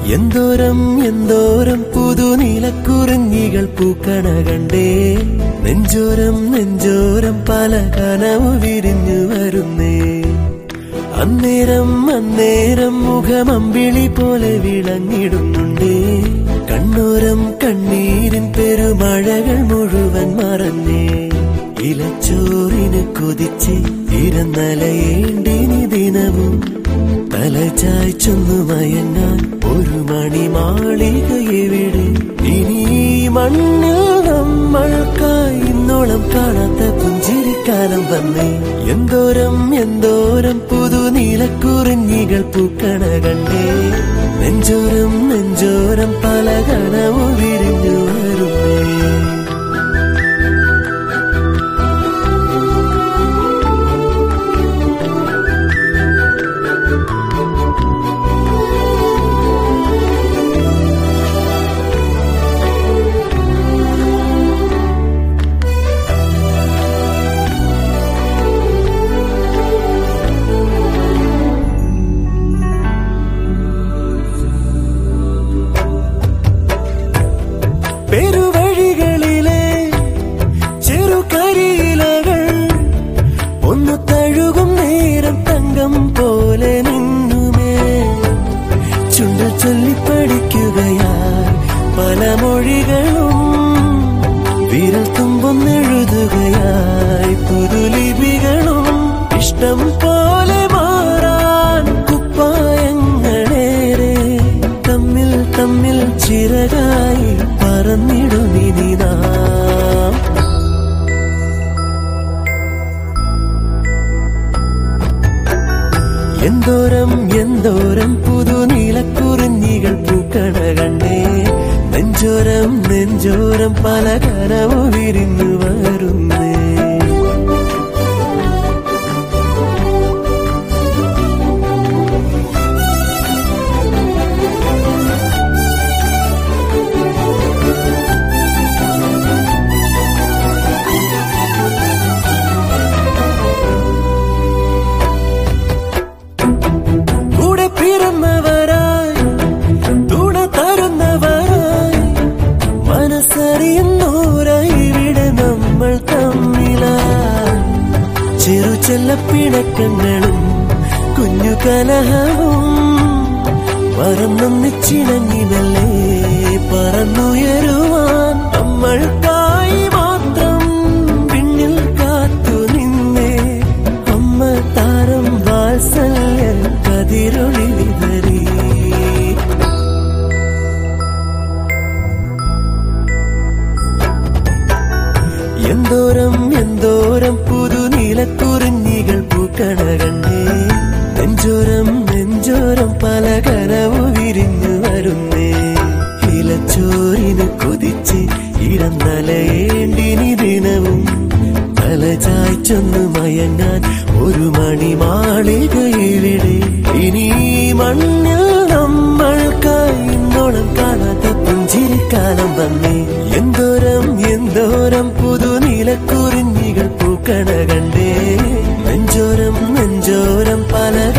എന്തോരം എന്തോരം പുതുനീലക്കുറിഞ്ഞികൾ പൂക്കണ കണ്ടേ നെഞ്ചോരം നെഞ്ചോരം പല കനവ് വിരിഞ്ഞു വരുന്നേ അന്നേരം അന്നേരം മുഖമമ്പിളി പോലെ വിളങ്ങിടുന്നുണ്ടേ കണ്ണോരം കണ്ണീരിൻ പെരുമഴകൾ മുഴുവൻ മറന്നേ ഇലച്ചോറിന് കൊതിച്ച് ഇരുന്നലയേണ്ടിനി ദിനവും തലചായ്ച്ചൊന്നു മയങ്ങാൻ ഒരു മണി മാളിക എവിടെ ഇനി ഈ മണ്ണിൽ നമ്മൾക്കായി ഇന്നോളം കാണാത്ത പുഞ്ചിരിക്കാലം വന്നേ എന്തോരം എന്തോരം പുതുനീലക്കുറിഞ്ഞികൾ പൂക്കണ കണ്ടേ നെഞ്ചോരം നെഞ്ചോരം പല കനവു വിരിഞ്ഞു വരുന്നേ പെരുവഴികളിലെ ചെറുകരിയിലകൾ ഒന്ന് തഴുകും നേരം തങ്കം പോലെ നിന്നുമേ ചുണ്ടു ചൊല്ലിപ്പടിക്കുകയായി പല മൊഴികളും വിരൽ തുമ്പൊന്നെഴുതുകയായി പുതുലിപികളും ഇഷ്ടം പോലെ മാറാൻ കുപ്പായങ്ങളേറെ തമ്മിൽ തമ്മിൽ ചിറകായി പറന്നിടുമിനി നാം എന്തോരം എന്തോരം പുതുനീലക്കുറിഞ്ഞികൾ പൂക്കണ കണ്ടേ നെഞ്ചോരം നെഞ്ചോരം പല കനവു വിരിഞ്ഞു വരുന്നേ കൂടെ പിറന്നവരായി തുണ തരുന്നവരായി മനസ്സറിയുന്നോരായി ഇവിടെ നമ്മൾ തമ്മിലായി ചെറു ചെല്ല പിണക്കങ്ങളും കുഞ്ഞു കലഹവും മറന്നൊന്നിച്ചിണങ്ങിനല്ലേ പറന്നുയരുവാൻ നമ്മൾക്കായി മാത്രം പിന്നിൽ കാത്തു നിന്നേ അമ്മ താരം വാത്സല്യ കതിരൊളി വിതറി എന്തോരം എന്തോരം പുതുനീലക്കുറിഞ്ഞികൾ പൂക്കണ കണ്ടേ നെഞ്ചോരം നെഞ്ചോരം പല കനവു വിരിഞ്ഞു വരുന്നേ ഇലച്ചോരിന് കൊതിച്ച് ഇരന്നലയേണ്ടിനി ദിനവും തലചായ്ച്ചൊന്നു മയങ്ങാൻ ഒരു മണി മാളിക ഇവിടെ ഇനി ഈ മണ്ണിൽ നമ്മൾക്കായി ഇന്നോളം കാണാത്ത പുഞ്ചിരിക്കാലം വന്നേ എന്തോരം എന്തോരം പുതുനീലക്കുറിഞ്ഞികൾ പൂക്കണ കണ്ടേ നെഞ്ചോരം നെഞ്ചോരം പല